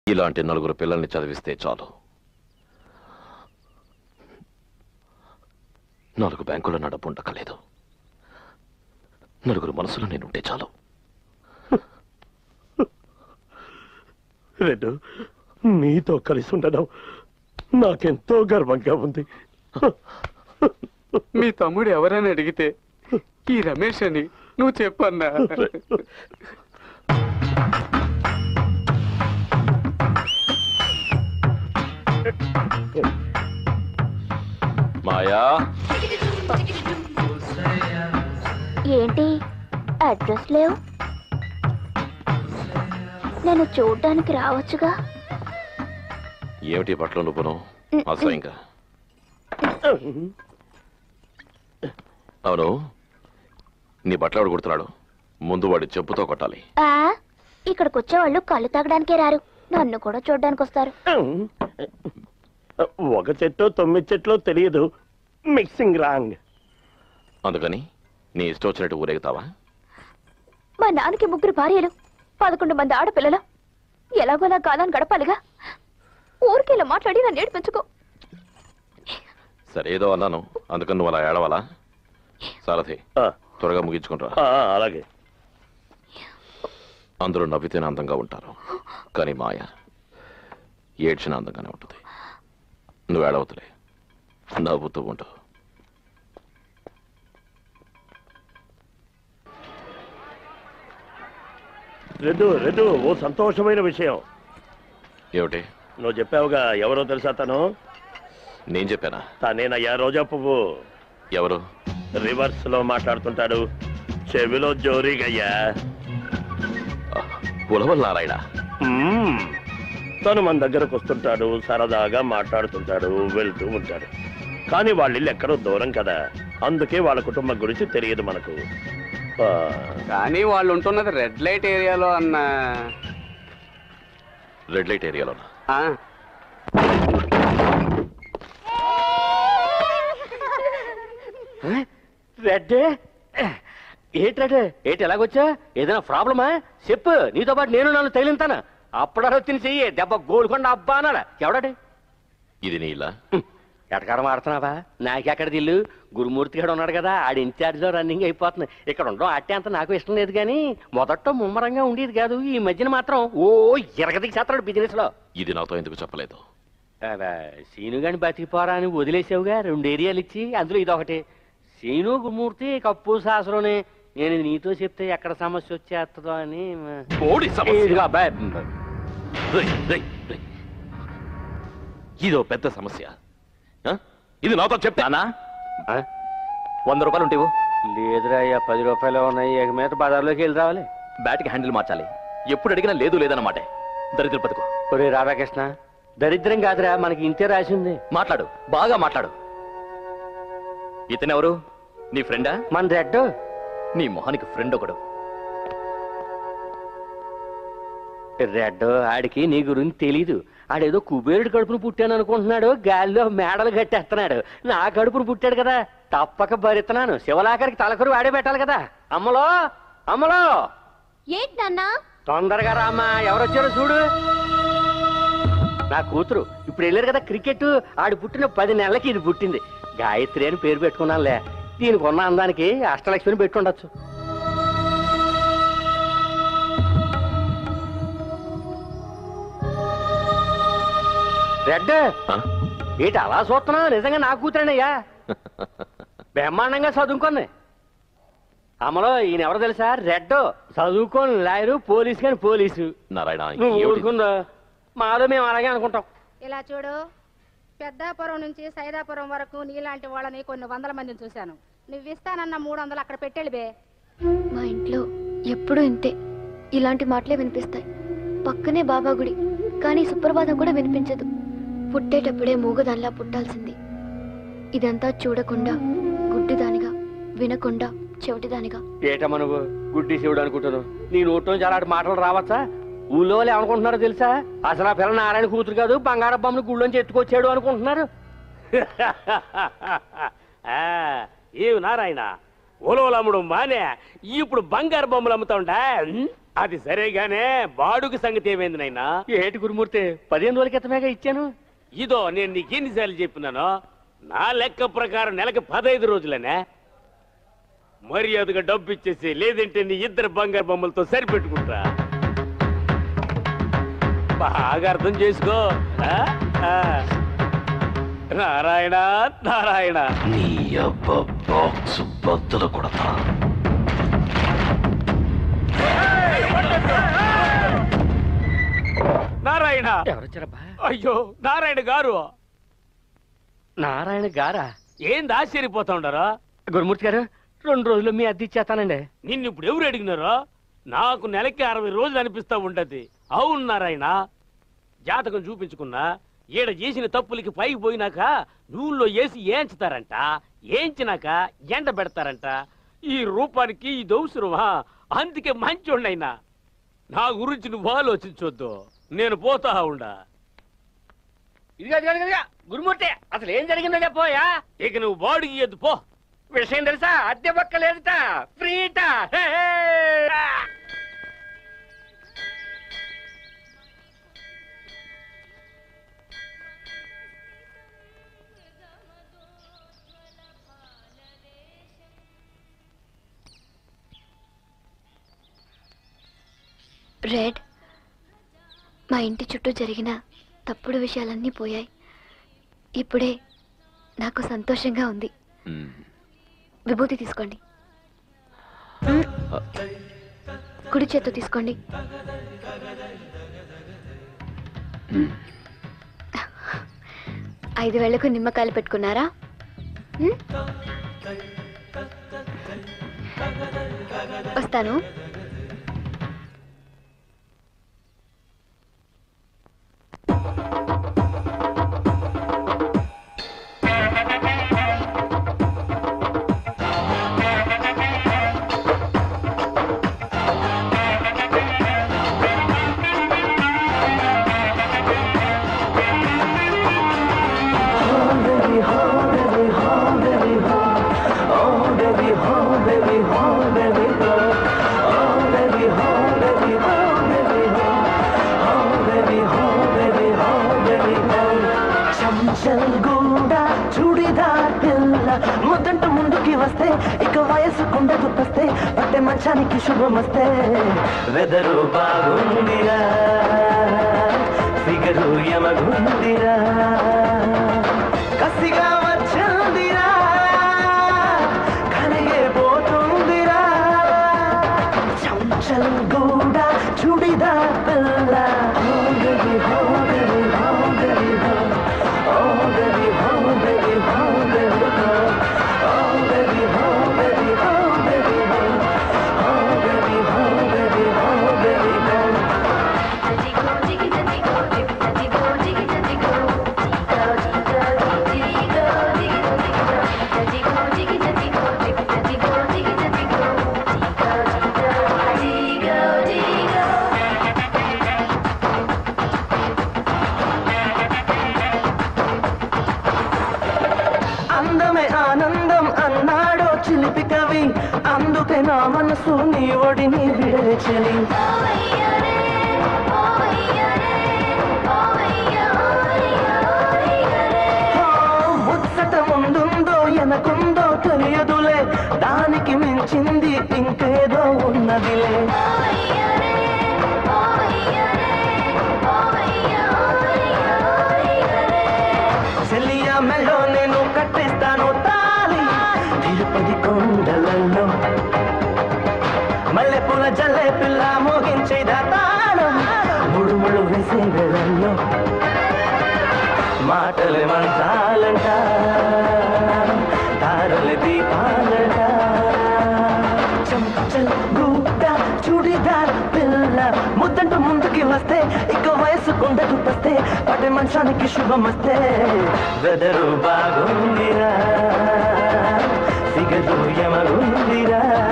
ఇలాంటి నలుగురు పిల్లల్ని చదివిస్తే చాలు నాలుగు బ్యాంకుల నా డబ్బు ఉండకలేదు నలుగురు మనసులో నేనుంటే చాలు రెడ్డు నీతో కలిసి ఉండడం నాకెంతో గర్వంగా ఉంది మీ తమ్ముడు ఎవరని అడిగితే ఈ రమేష్ అని నువ్వు చెప్పన్నా మాయా ఏంటి అడ్రస్ లేవు నేను చూడ్డానికి రావచ్చుగా ఏమిటి పట్ల నువ్వును అసహ్యంగా అవును నీ బట్టలు కుడుతున్నాడు ముందు వాడి చెప్పుతో కొట్టాలి ఆ ఇక్కడికి వచ్చేవాళ్ళు కళ్ళు తాగడానికే రారు నన్ను కూడా చూడ్డానికి వస్తారు ఒక చెట్టు తొమ్మిది చెట్లు తెలియదు మిక్సింగ్ రాంగ్ అందుకని నీ ఇష్టం వచ్చినట్టు ఊరేగుతావా మా నాన్నకి ముగ్గురు భార్యలు పదకొండు మంది ఆడపిల్లలు ఎలాగోలా కాలాన్ని గడపాలిగా ఊరికి ఇలా మాట్లాడి నన్ను ఏడిపించుకో సరే ఏదో అన్నాను అందుకని నువ్వు అలా ఏడవాలా సారథి త్వరగా ముగించుకుంటా అలాగే అందరూ నవ్వితేనే అందంగా ఉంటారు కానీ మాయ ఏడ్చిన అందంగానే ఉంటుంది నువ్వు ఏడవతులే నవ్వుతూ ఉంటావు రెడ్డు రెడ్డు ఓ సంతోషమైన విషయం ఏమిటి నువ్వు చెప్పావుగా ఎవరో తెలుసా తను నేను చెప్పానా తనేనయ్యా రోజా పువ్వు ఎవరు రివర్స్ లో మాట్లాడుతుంటాడు చెవిలో జోరీగయ్యా ఉలవల్ నారాయణ మ్మ్. తను మన దగ్గరకు వస్తుంటాడు సరదాగా మాట్లాడుతుంటాడు వెళ్తూ ఉంటాడు కానీ వాళ్ళ ఇల్లు ఎక్కడో దూరం కదా అందుకే వాళ్ళ కుటుంబం గురించి తెలియదు మనకు ఆ, కానీ వాళ్ళు ఉంటున్నది రెడ్ లైట్ ఏరియాలో అన్న రెడ్ లైట్ ఏరియాలోనా ఆ, రెడ్ ఏంటంటే ఏంటి ఎలాగొచ్చా ఏదైనా ప్రాబ్లమా చెప్పు నీతో పాటు నేను నన్ను తగిలింతాను అప్పుడారో తిని చెయ్యి దెబ్బ గోల్కొండ అబ్బా అన్నాడా ఎవడాడు ఇది నీ ఇల్లా ఎటకారం ఆడుతున్నావా నాకెక్కడ ఇల్లు గురుమూర్తి గారు ఉన్నాడు కదా ఆడి ఇన్ఛార్జ్ లో రన్నింగ్ అయిపోతుంది ఇక్కడ ఉండడం అట్టే అంత నాకు ఇష్టం లేదు కానీ మొదట్లో ముమ్మరంగా ఉండేది కాదు ఈ మధ్యన మాత్రం ఓ ఇరగదికి చేస్తాడు బిజినెస్ లో ఇది నాతో ఎందుకు చెప్పలేదు అబ్బా, సీను గాని బతికిపోరా అని వదిలేసావుగా రెండు ఏరియాలు ఇచ్చి అందులో ఇదొకటి సీను గురుమూర్తి కప్పు సాసలోనే నేను ఇది నీతో చెప్తే ఎక్కడ సమస్య వచ్చేస్తుందో అని మ- ఓడి సమస్య. ఇదిగో అబ్బాయి రేయ్, రేయ్, రేయ్. ఇదో పెద్ద సమస్య ఆ? ఇది నాతో చెప్తానా ఆ? వంద రూపాయలు ఉంటేవు లేదురా అయ్యా పది రూపాయలు ఉన్నాయి ఇక మీద బజార్లోకి వెళ్ళి రావాలి బ్యాట్కి హ్యాండిల్ మార్చాలి ఎప్పుడు అడిగినా లేదు లేదన్నమాట దరిద్ర బతుకు ఒరే రాధాకృష్ణ దరిద్రం కాదురా మనకి ఇంతే రాసింది మాట్లాడు బాగా మాట్లాడు ఇతనెవరు నీ ఫ్రెండా మన రెడ్ నీ మొహానికి ఫ్రెండ్ ఒకడు రెడ్ ఆడికి నీ గురించి తెలీదు ఆడేదో కుబేరుడు కడుపును పుట్టాను అనుకుంటున్నాడు గాలిలో మేడలు కట్టేస్తున్నాడు నా కడుపును పుట్టాడు కదా తప్పక భరిస్తున్నాను శివలాకరికి తలకరు వాడే పెట్టాలి కదా అమ్మలో అమ్మలో ఏంటి నాన్న తొందరగా రామ్మా ఎవరొచ్చారో చూడు నా కూతురు ఇప్పుడు వెళ్ళారు కదా క్రికెట్ ఆడు పుట్టిన పది నెలలకి ఇది పుట్టింది గాయత్రి అని పేరు పెట్టుకున్నానులే దీనికి ఉన్న అందానికి అష్టలక్ష్మిని పెట్టుండొచ్చు రెడ్ ఆ? ఏంటి అలా చూస్తున్నావు నిజంగా నా కూతురేనయ్యా బ్రహ్మాండంగా చదువుకుంది అమలో ఈయన ఎవరో తెలుసా రెడ్ చదువుకోని లాయరు పోలీసు కానీ పోలీసు నారాయణ నువ్వు ఏమిటి? ఊరుకుందా మాలో మేము అలాగే అనుకుంటాం ఇలా చూడు పెద్దాపురం నుంచి సైదాపురం వరకు నీలాంటి వాళ్ళని కొన్ని వందల మందిని చూశాను నువ్వు ఇస్తానన్న మూడు వందలు అక్కడ పెట్టేళ్ళు బే మా ఇంట్లో ఎప్పుడూ ఇంతే ఇలాంటి మాటలే వినిపిస్తాయి పక్కనే బాబా గుడి కానీ సుప్రభాతం కూడా వినిపించదు పుట్టేటప్పుడే మూగదానిలా పుట్టాల్సింది ఇదంతా చూడకుండా గుడ్డిదానిగా వినకుండా చెవిటిదానిగా ఏటమ్మా నువ్వు గుడ్డి శివుడు అనుకుంటున్నావు నీ నోట్లో చాలా ఆడి మాటలు రావచ్చా ఊళ్ళో వాళ్ళు ఏమనుకుంటున్నారో తెలుసా అసలు ఆ పిల్ల నారాయణ కూతురు కాదు బంగారం బొమ్మను గుళ్ళోంచి ఎత్తుకొచ్చాడు అనుకుంటున్నారు ఏమి నారాయణ ఓలోలమ్ముడు మానే ఇప్పుడు బంగారు బొమ్మలు అమ్ముతా ఉంటా అది సరేగానే బాడుగ సంగతి ఏమైంది నాయనా ఏటి గురుమూర్తి పదిహేను రోజుల క్రితమేగా ఇచ్చాను ఇదో నేను నీకు ఎన్నిసార్లు చెప్పినాను నా లెక్క ప్రకారం నెలకి పదహైదు రోజులనే మర్యాదగా డబ్బు ఇచ్చేసి లేదంటే నీ ఇద్దరు బంగారు బొమ్మలతో సరిపెట్టుకుంటా బాగా అర్థం చేసుకో ఆ? ఆ. నారాయణ నారాయణ నీ అబ్బ బాక్స్ బద్దలు కొడతా నారాయణ ఎవరొచ్చారబ్బా అయ్యో నారాయణ గారు నారాయణ గారా ఏంది ఆశ్చర్యపోతా ఉండరా గురుమూర్తి గారు రెండు రోజులు మీ అద్దె ఇచ్చేస్తానండి నిన్ను ఇప్పుడు ఎవరు అడిగినారో నాకు నెలకి అరవై రోజులు అనిపిస్తా ఉంటది అవును నారాయణ జాతకం చూపించుకున్నా ఈడ చేసిన తప్పులకి పైకి పోయినాక నూనెలో వేసి ఏంచుతారంట ఏంచినాక ఎండ పెడతారంట ఈ రూపానికి ఇది అవసరమా అందుకే మంచోళ్ళైనా నా గురించి నువ్వు ఆలోచించొద్దు నేను పోతా ఉండా ఇదిగా ఇదిగా, ఇదిగా. గురుమూర్తి అసలు ఏం జరిగిందో చెప్పోయా ఇక నువ్వు బాడుగి ఎద్దు పో విషయం తెలుసా అద్దె పక్క లేదుట ఫ్రీట హే, హే. రెడ్ మా ఇంటి చుట్టూ జరిగిన తప్పుడు విషయాలన్నీ పోయాయి ఇప్పుడే నాకు సంతోషంగా ఉంది మ్మ్. విభూతి తీసుకోండి మ్. కుడి చేత్తో తీసుకోండి ఐదు వేలకు నిమ్మకాయలు పెట్టుకున్నారా మ్? వస్తాను చంచల్గూడ చూడిదార్ పిల్ల ముద్దంటూ ముందుకి వస్తే ఇక వయసు కుండ గుప్పస్తే పట్టె మంచానికి శుభమస్తే వెదరు బాగుందిరా ఫిగరు యమగుందిరా కసిగా వచ్చిందిరా కనగే పోతుందిరా చంచల్గూడ చూడిదార్ పిల్ల హోగరి హోగరి హోగరి హో హోగరి హోగరి హోగరి హో హోగరి హోగరి హోగరి హో హోగరి హోగరి హోగరి హో అందమే ఆనందం అన్నాడో చిలిపి కవి అందుకే నా మనసు నీ ఒడిని విడచలి ముచ్చట ముందుందో ఎనకుందో తెలియదులే దానికి మించింది ఇంకేదో ఉన్నదిలే చెల్లియా మెల్లో నేను కట్టిస్తాను తాళి తిరుపతి కొండలలో మల్లె పూల జల్లె పిల్ల మోగించేదా తాళం ముడు ముడు వేసే వేళల్లో మాటలు మంత్రాలంట తారల దీపాలంట చంచల్ గూడ చూడిదార్ పిల్ల ముద్దంటూ ముందుకి వస్తే ఇక వయసు కొండకు పస్తే పడే మంచానికి శుభమస్తే వెదరు బాగుందిరా సిగదు యమగుందిరా